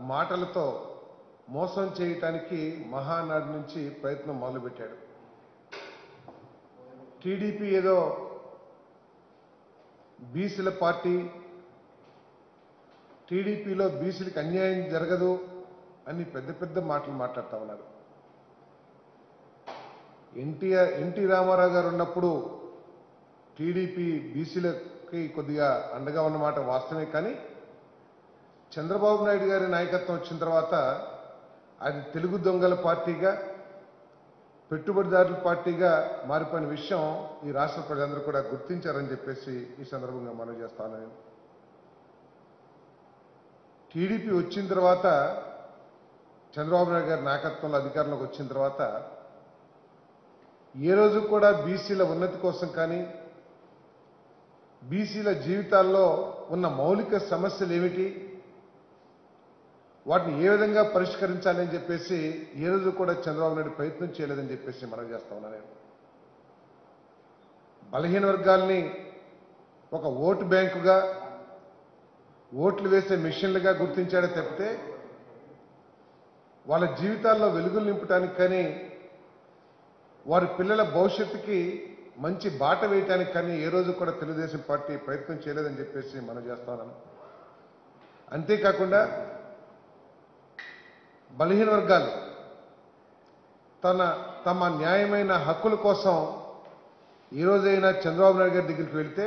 మాటలతో మోసం చేయటానికి మహానాడు నుంచి ప్రయత్నం మొదలుపెట్టాడు టీడీపీ ఏదో బీసీల పార్టీ టీడీపీలో బీసీలకు అన్యాయం జరగదు అని పెద్ద పెద్ద మాటలు మాట్లాడుతూ ఉన్నారు ఎన్టీఆర్ ఎన్టీ రామారావు గారు ఉన్నప్పుడు టీడీపీ బీసీలకి కొద్దిగా అండగా ఉన్నమాట వాస్తవమే కానీ చంద్రబాబు నాయుడు గారి నాయకత్వం వచ్చిన తర్వాత అది తెలుగు దొంగల పార్టీగా పెట్టుబడిదారుల పార్టీగా మారిపోయిన విషయం ఈ రాష్ట్ర ప్రజలందరూ కూడా గుర్తించారని చెప్పేసి ఈ సందర్భంగా మనం చేస్తాను నేను టీడీపీ వచ్చిన తర్వాత చంద్రబాబు నాయుడు గారి నాయకత్వంలో అధికారంలోకి వచ్చిన తర్వాత ఏ రోజు కూడా బీసీల ఉన్నతి కోసం కానీ బీసీల జీవితాల్లో ఉన్న మౌలిక సమస్యలు ఏమిటి వాటిని ఏ విధంగా పరిష్కరించాలని చెప్పేసి ఏ రోజు కూడా చంద్రబాబు నాయుడు ప్రయత్నం చేయలేదని చెప్పేసి మనం చేస్తా ఉన్నా నేను బలహీన వర్గాల్ని ఒక ఓటు బ్యాంకుగా ఓట్లు వేసే మిషన్లుగా గుర్తించాడే తప్పితే వాళ్ళ జీవితాల్లో వెలుగులు నింపడానికి కానీ వారి పిల్లల భవిష్యత్తుకి మంచి బాట వేయటానికి కానీ ఏ రోజు కూడా తెలుగుదేశం పార్టీ ప్రయత్నం చేయలేదని చెప్పేసి మనం చేస్తా ఉన్నాం అంతేకాకుండా బలహీన వర్గాలు తన తమ న్యాయమైన హక్కుల కోసం ఈ రోజైనా చంద్రబాబు నాయుడు గారి దగ్గరికి వెళ్తే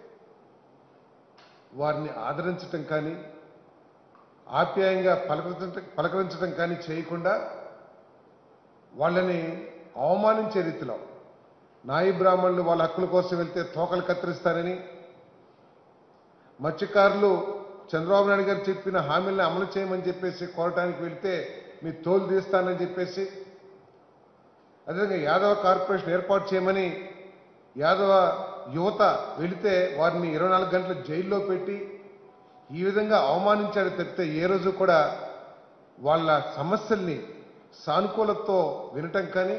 వారిని ఆదరించటం కానీ ఆప్యాయంగా పలకరించటం పలకరించడం కానీ చేయకుండా వాళ్ళని అవమానించే రీతిలో నాయి బ్రాహ్మణులు వాళ్ళ హక్కుల కోసం వెళ్తే తోకలు కత్తిరిస్తారని మత్స్యకారులు చంద్రబాబు నాయుడు గారు చెప్పిన హామీలను అమలు చేయమని చెప్పేసి కోరటానికి వెళ్తే మీ తోలు తీస్తానని చెప్పేసి అదేవిధంగా యాదవ కార్పొరేషన్ ఏర్పాటు చేయమని యాదవ యువత వెళితే వారిని ఇరవై నాలుగు గంటలు జైల్లో పెట్టి ఈ విధంగా అవమానించాడు తప్పితే ఏ రోజు కూడా వాళ్ళ సమస్యల్ని సానుకూలతో వినటం కానీ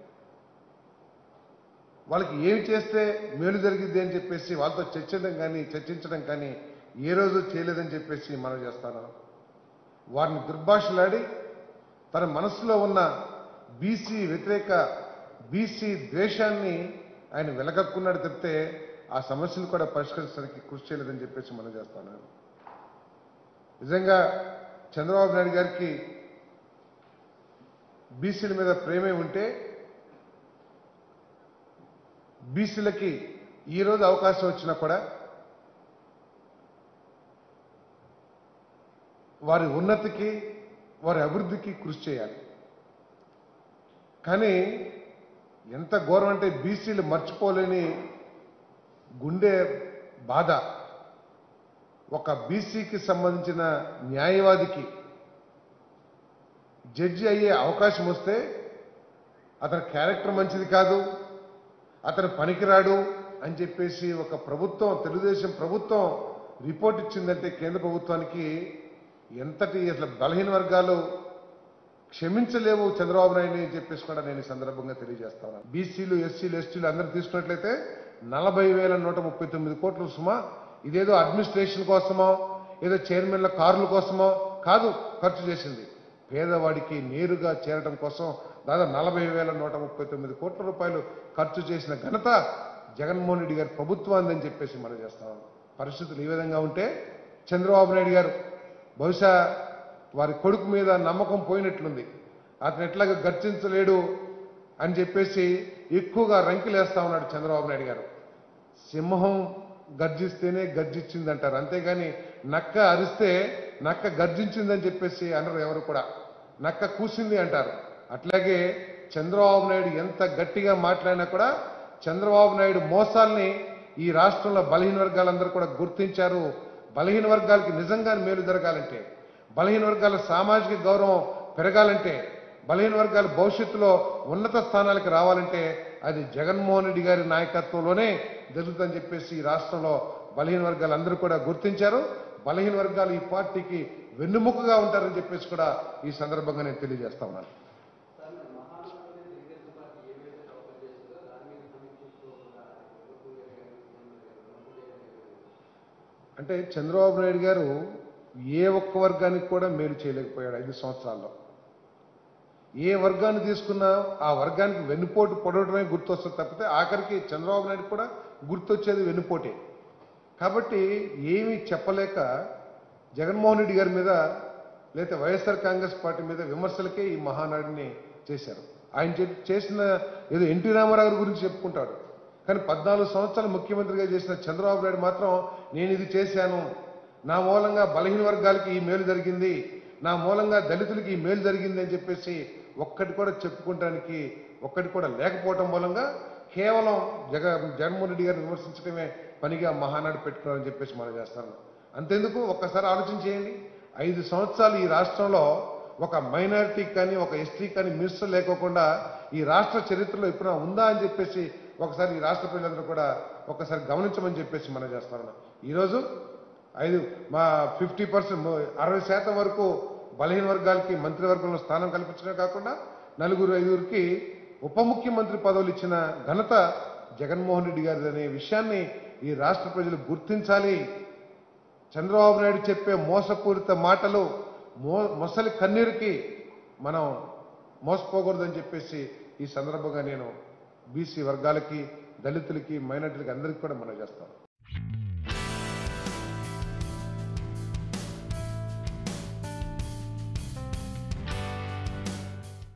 వాళ్ళకి ఏమి చేస్తే మేలు జరిగిద్ది అని చెప్పేసి వాళ్ళతో చర్చించడం కానీ చర్చించడం కానీ ఏ రోజు చేయలేదని చెప్పేసి మనం చేస్తాను వారిని దుర్భాషలాడి తన మనసులో ఉన్న బీసీ వ్యతిరేక బీసీ ద్వేషాన్ని ఆయన వెలగక్కున్నాడు తప్పితే ఆ సమస్యలు కూడా పరిష్కరించడానికి కృషి చేయలేదని చెప్పేసి మనం చేస్తాను నిజంగా చంద్రబాబు నాయుడు గారికి బీసీల మీద ప్రేమే ఉంటే బీసీలకి ఈరోజు అవకాశం వచ్చినా కూడా వారి ఉన్నతికి వారి అభివృద్ధికి కృషి చేయాలి కానీ ఎంత ఘోరం అంటే బీసీలు మర్చిపోలేని గుండె బాధ ఒక బీసీకి సంబంధించిన న్యాయవాదికి జడ్జి అయ్యే అవకాశం వస్తే అతని క్యారెక్టర్ మంచిది కాదు అతను పనికిరాడు అని చెప్పేసి ఒక ప్రభుత్వం తెలుగుదేశం ప్రభుత్వం రిపోర్ట్ ఇచ్చిందంటే కేంద్ర ప్రభుత్వానికి ఎంతటి అసలు బలహీన వర్గాలు క్షమించలేవు చంద్రబాబు నాయుడు అని చెప్పేసి కూడా నేను ఈ సందర్భంగా తెలియజేస్తాను బీసీలు ఎస్సీలు ఎస్టీలు అందరూ తీసుకున్నట్లయితే నలభై వేల నూట ముప్పై తొమ్మిది కోట్ల సుమా ఇదేదో అడ్మినిస్ట్రేషన్ కోసమో ఏదో చైర్మన్ల కార్ల కోసమో కాదు ఖర్చు చేసింది పేదవాడికి నేరుగా చేరడం కోసం దాదాపు నలభై వేల నూట ముప్పై తొమ్మిది కోట్ల రూపాయలు ఖర్చు చేసిన ఘనత జగన్మోహన్ రెడ్డి గారి ప్రభుత్వాన్ని చెప్పేసి మనం చేస్తాం పరిస్థితులు ఈ విధంగా ఉంటే చంద్రబాబు నాయుడు గారు బహుశా వారి కొడుకు మీద నమ్మకం పోయినట్లుంది అతను ఎట్లాగా గర్జించలేడు అని చెప్పేసి ఎక్కువగా రంకిలేస్తా ఉన్నాడు చంద్రబాబు నాయుడు గారు సింహం గర్జిస్తేనే గర్జించిందంటారు అంతేగాని నక్క అరిస్తే నక్క గర్జించిందని చెప్పేసి అనరు ఎవరు కూడా నక్క కూసింది అంటారు అట్లాగే చంద్రబాబు నాయుడు ఎంత గట్టిగా మాట్లాడినా కూడా చంద్రబాబు నాయుడు మోసాల్ని ఈ రాష్ట్రంలో బలహీన వర్గాలందరూ కూడా గుర్తించారు బలహీన వర్గాలకి నిజంగా మేలు జరగాలంటే బలహీన వర్గాల సామాజిక గౌరవం పెరగాలంటే బలహీన వర్గాల భవిష్యత్తులో ఉన్నత స్థానాలకు రావాలంటే అది జగన్మోహన్ రెడ్డి గారి నాయకత్వంలోనే జరుగుతుందని చెప్పేసి ఈ రాష్ట్రంలో బలహీన వర్గాలు అందరూ కూడా గుర్తించారు బలహీన వర్గాలు ఈ పార్టీకి వెన్నుముకగా ఉంటారని చెప్పేసి కూడా ఈ సందర్భంగా నేను తెలియజేస్తా ఉన్నాను అంటే చంద్రబాబు నాయుడు గారు ఏ ఒక్క వర్గానికి కూడా మేలు చేయలేకపోయాడు ఐదు సంవత్సరాల్లో ఏ వర్గాన్ని తీసుకున్నా ఆ వర్గానికి వెన్నుపోటు పొడవడమే గుర్తొస్తుంది తప్పితే ఆఖరికి చంద్రబాబు నాయుడు కూడా గుర్తొచ్చేది వెన్నుపోటే కాబట్టి ఏమీ చెప్పలేక జగన్మోహన్ రెడ్డి గారి మీద లేకపోతే వైఎస్ఆర్ కాంగ్రెస్ పార్టీ మీద విమర్శలకే ఈ మహానాడిని చేశారు ఆయన చే- చేసిన ఏదో ఎన్టీ రామారావు గారి గురించి చెప్పుకుంటాడు కానీ పద్నాలుగు సంవత్సరాలు ముఖ్యమంత్రిగా చేసిన చంద్రబాబు నాయుడు మాత్రం నేను ఇది చేశాను నా మూలంగా బలహీన వర్గాలకి ఈ మేలు జరిగింది నా మూలంగా దళితులకి ఈ మేలు జరిగింది అని చెప్పేసి ఒక్కటి కూడా చెప్పుకోవడానికి ఒక్కటి కూడా లేకపోవటం మూలంగా కేవలం జగ జగన్మోహన్ రెడ్డి గారిని విమర్శించడమే పనిగా మహానాడు పెట్టుకున్నారని చెప్పేసి మనం చేస్తాను అంతెందుకు ఒక్కసారి ఆలోచన చేయండి ఐదు సంవత్సరాలు ఈ రాష్ట్రంలో ఒక మైనారిటీకి కానీ ఒక ఎస్టీ కానీ మినిస్టర్ లేకోకుండా ఈ రాష్ట్ర చరిత్రలో ఎప్పుడైనా ఉందా అని చెప్పేసి ఒకసారి ఈ రాష్ట్ర ప్రజలందరూ కూడా ఒకసారి గమనించమని చెప్పేసి మనం చేస్తాను ఈరోజు ఐదు మా ఫిఫ్టీ పర్సెంట్ అరవై శాతం వరకు బలహీన వర్గాలకి మంత్రివర్గంలో స్థానం కల్పించడమే కాకుండా నలుగురు ఐదుగురికి ఉప ముఖ్యమంత్రి పదవులు ఇచ్చిన ఘనత జగన్మోహన్ రెడ్డి గారిది అనే విషయాన్ని ఈ రాష్ట్ర ప్రజలు గుర్తించాలి చంద్రబాబు నాయుడు చెప్పే మోసపూరిత మాటలు మో మొసలి కన్నీరుకి మనం మోసపోకూడదని చెప్పేసి ఈ సందర్భంగా నేను బీసీ వర్గాలకి దళితులకి మైనార్టీలకి అందరికీ కూడా మనం చేస్తాను